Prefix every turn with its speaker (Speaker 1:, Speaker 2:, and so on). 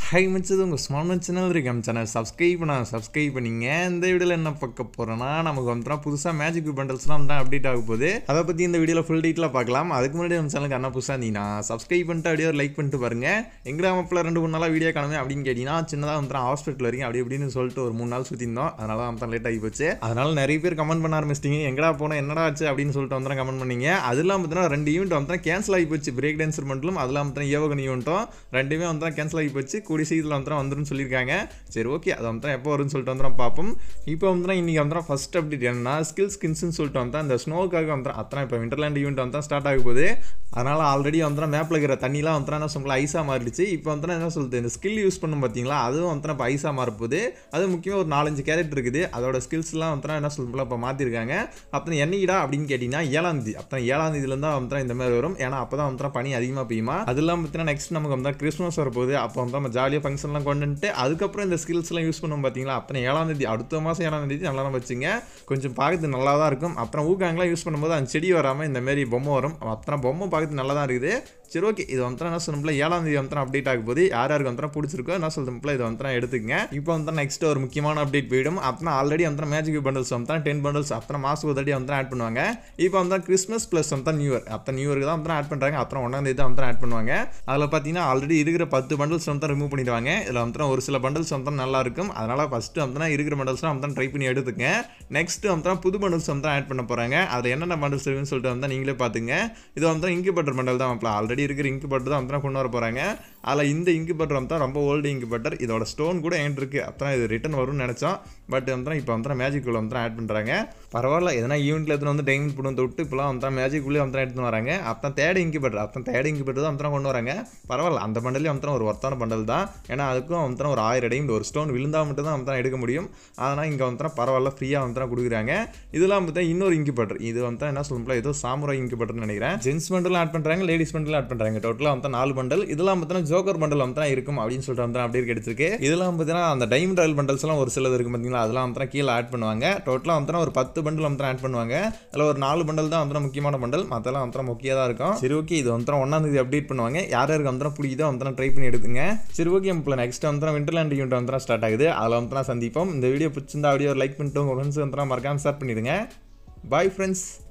Speaker 1: high மச்சது உங்கள் smart channel இருக்கு நம்ம சேனல் சப்ஸ்கிரைப் பண்ண சப்ஸ்கிரைப் பண்ணிங்க இந்த வீடியோவில் என்ன பார்க்க போகிறோன்னா நமக்கு வந்து புதுசாக மேஜிக் பண்டல்ஸ்லாம் தான் அப்டேட் ஆக போகுது அதை பற்றி இந்த வீடியோவில் ஃபுல் டீட்டெயிலாக பார்க்கலாம் அதுக்கு முன்னாடி நம்ம சேனலுக்கு என்ன புதுசாக இருந்தீங்கன்னா சப்ஸ்கிரைப் பண்ணிட்டு அப்படியே லைக் பண்ணிட்டு பாருங்க எங்கடா மாப்பிள்ள ரெண்டு மூணு நாளாக வீடியோ காணுமே அப்படின்னு கேட்டிங்கன்னா சின்னதாக வந்து ஹாஸ்பிட்டல் வரைக்கும் அப்படி இப்படின்னு சொல்லிட்டு ஒரு மூணு நாள் சுற்றிருந்தோம் அதனால தான் லேட் ஆகி போச்சு அதனால நிறைய பேர் கமெண்ட் பண்ண ஆரம்பிச்சிட்டிங்க எங்கடா போனோம் என்னடா ஆச்சு அப்படின்னு சொல்லிட்டு வந்து கமெண்ட் பண்ணீங்க அதெல்லாம் பார்த்தீங்கன்னா ரெண்டு ஈவெண்ட் வந்து கேன்சல் ஆகி போச்சு பிரேக் டான்ஸர் மட்டும் அதெல்லாம் பார்த்தீங்கன்னா ஏவகன் ஈவெண்ட்டும் ரெண்டுமே வந்து கேன்சல் ஆகி போச்சு கூடி சீக்கிரம் வந்து வந்துடும் சொல்லியிருக்காங்க சரி ஓகே அது வந்து எப்போ வரும்னு சொல்லிட்டு வந்து பார்ப்போம் இப்போ வந்து இன்னைக்கு வந்து ஃபர்ஸ்ட் அப்டேட் என்னன்னா ஸ்கில் ஸ்கின்ஸ்னு சொல்லிட்டு வந்து அந்த ஸ்னோக்காக வந்து அத்தனை இப்போ விண்டர்லேண்ட் ஈவெண்ட் வந்து ஸ்டார்ட் ஆக போகுது அதனால் ஆல்ரெடி வந்து மேப்பில் இருக்கிற தண்ணிலாம் வந்து என்ன சொல்ல ஐஸாக மாறிடுச்சு இப்போ வந்து என்ன சொல்லுது இந்த ஸ்கில் யூஸ் பண்ணும் பார்த்தீங்களா அதுவும் வந்து இப்போ ஐஸாக மாறப்போகுது அது முக்கியமாக ஒரு நாலஞ்சு கேரக்டர் இருக்குது அதோட ஸ்கில்ஸ்லாம் வந்து என்ன சொல்ல இப்போ மாற்றிருக்காங்க அப்புறம் என்னைடா அப்படின்னு கேட்டிங்கன்னா ஏழாம் தேதி அப்புறம் ஏழாம் தேதியிலேருந்து தான் வந்து இந்த மாதிரி வரும் ஏன்னா அப்போ தான் வந்து பனி அதிகமாக பெய்யுமா அது இல்லாமல் பார்த்தீங்கன்னா நெக்ஸ்ட் நமக்கு வந்து கிறிஸ்மஸ் வரப்போகுது அப்போ வந்து நம்ம ஜாலியாக ஃபங்க்ஷன்லாம் கொண்டுட்டு அதுக்கப்புறம் இந்த ஸ்கில்ஸ்லாம் யூஸ் பண்ணுவோம் பார்த்தீங்களா அப்புறம் ஏழாம் தேதி அடுத்த மாதம் ஏழாம் தேதி நல்லா தான் வச்சுங்க கொஞ்சம் பார்க்கறது நல்லா தான் இருக்கும் அப்புறம் ஊக்காங்கலாம் யூஸ் பண்ணும்போது அந்த செடி வராமல் இந்த மாதிரி பொம்மை வரும் அப்புறம் பொம்மை பார்க்கறது நல்லா தான் இருக்குது சரி ஓகே இது வந்து என்ன சொல்லணும்ல ஏழாம் தேதி வந்து அப்டேட் ஆக போது யார் யாருக்கு வந்து பிடிச்சிருக்கோ என்ன சொல்லணும்ல இது வந்து எடுத்துக்கங்க இப்போ வந்து நெக்ஸ்ட் ஒரு முக்கியமான அப்டேட் போயிடும் அப்புறம் ஆல்ரெடி வந்து மேஜிக் பண்டல்ஸ் வந்து டென் பண்டல்ஸ் அப்புறம் மாதம் ஒரு வந்து ஆட் பண்ணுவாங்க இப்போ வந்து கிறிஸ்மஸ் ப்ளஸ் வந்து நியூ இயர் அப்புறம் நியூ இயருக்கு தான் வந்து ஆட் பண்ணுறாங்க அப்புறம் ஒன்றாம் தேதி தான் வந்து ஆட் பண்ணுவாங்க அதில் பார்த்தீங்கன்னா ஆல்ரெடி இருக்கிற பத்து பண்டல்ஸ் வந்து ரிமூவ் பண்ணிடுவாங்க இதில் வந்து ஒரு சில பண்டல்ஸ் வந்து நல்லா இருக்கும் அதனால் ஃபஸ்ட்டு வந்து இருக்கிற பண்டல்ஸ்லாம் வந்து ட்ரை பண்ணி எடுத்துங்க நெக்ஸ்ட் வந்து புது பண்டல்ஸ் வந்து ஆட் பண்ண போகிறாங்க அதில் என்னென்ன பண்டல்ஸ் இருக்குன்னு சொல்லிட்டு வந்து நீங்களே பார்த்துங்க இது வந்து இங்கு பட்டர் பண்டல் தான் ஆல்ரெடி இருக்கிற இங்கு பட்டர் தான் வந்து கொண்டு வர போகிறாங்க அதில் இந்த இங்கு பட்டர் வந்து ரொம்ப ஓல்டு இங்கு பட்டர் இதோட ஸ்டோன் கூட என்கிட்ட இருக்குது அப்புறம் இது ரிட்டன் வரும்னு நினச்சோம் பட் வந்து இப்போ வந்து மேஜிக் உள்ள வந்து ஆட் பண்ணுறாங்க பரவாயில்ல எதனா ஈவெண்ட்டில் எடுத்துன்னு வந்து டைமண்ட் போட்டு வந்து விட்டு இப்போலாம் வந்து மேஜிக் உள்ளே வந்து எடுத்துன்னு வராங்க அப்புறம் தேர்ட் இங்கு பட்டர் அப்புறம் தேர்ட் இங்கு பட்டர் தான் வந்து கொண்டு வராங்க பரவாயில்ல அந்த பண்டலே வந்து ஒரு ஒர்த்தான பண்டல் தான் ஏன்னா அதுக்கும் வந்து ஒரு ஆயிரம் டைம் ஒரு ஸ்டோன் விழுந்தா மட்டும் தான் வந்து எடுக்க முடியும் அதனால் இங்கே வந்து பரவாயில்ல ஃப்ரீயாக வந்து கொடுக்குறாங்க இதெல்லாம் பார்த்தா இன்னொரு இங்கு பட்டர் இது வந்து என்ன சொல்லணும்ல ஏதோ சாமுரா இங்கு பட்டர்னு நினைக்கிறேன் ஜென்ஸ் பண்டல் ஆட் பண்ணுறாங்க லேடிஸ் பண்டல் ஆட் பண்ணுறாங்க டோட்டலாக வந்து நாலு பண்டல் இதெல்லாம் பார்த்தீங்கன்னா ஜோக்கர் பண்டல் வந்து இருக்கும் அப்படின்னு சொல்லிட்டு வந்து அப்படியே கிடைச்சிருக்கு இதெல்லாம் பார்த்தீங்கன்னா அந்த டைமண்ட் ராயல் பண்டல்ஸ் எல்லாம் ஒரு சிலது இருக்கு பார்த்தீங்களா அதெல்லாம் வந்து கீழே ஆட் பண்ணுவாங்க டோட்டலாக வந்து ஒரு பத்து பண்டல் வந்து ஆட் பண்ணுவாங்க அதில் ஒரு நாலு பண்டல் தான் வந்து முக்கியமான பண்டல் மற்றெல்லாம் வந்து முக்கியம் தான் இருக்கும் சரி ஓகே இது வந்து ஒன்றாம் தேதி அப்டேட் பண்ணுவாங்க யார் யாருக்கு வந்து பிடிக்குதோ வந்து ட்ரை பண்ணி எடுத்துங்க சரி ஓகே இப்போ நெக்ஸ்ட் வந்து விண்டர்லேண்ட் யூனிட் வந்து ஸ்டார்ட் ஆகுது அதில் வந்து சந்திப்போம் இந்த வீடியோ பிடிச்சிருந்தா வீடியோ லைக் பண்ணிட்டு உங்கள் ஃப்ரெண்ட்ஸ் வந்து மறக்காம ஸ்டார்ட் பண்ணிடுங்க பாய் ஃப்ரெண்ட்ஸ்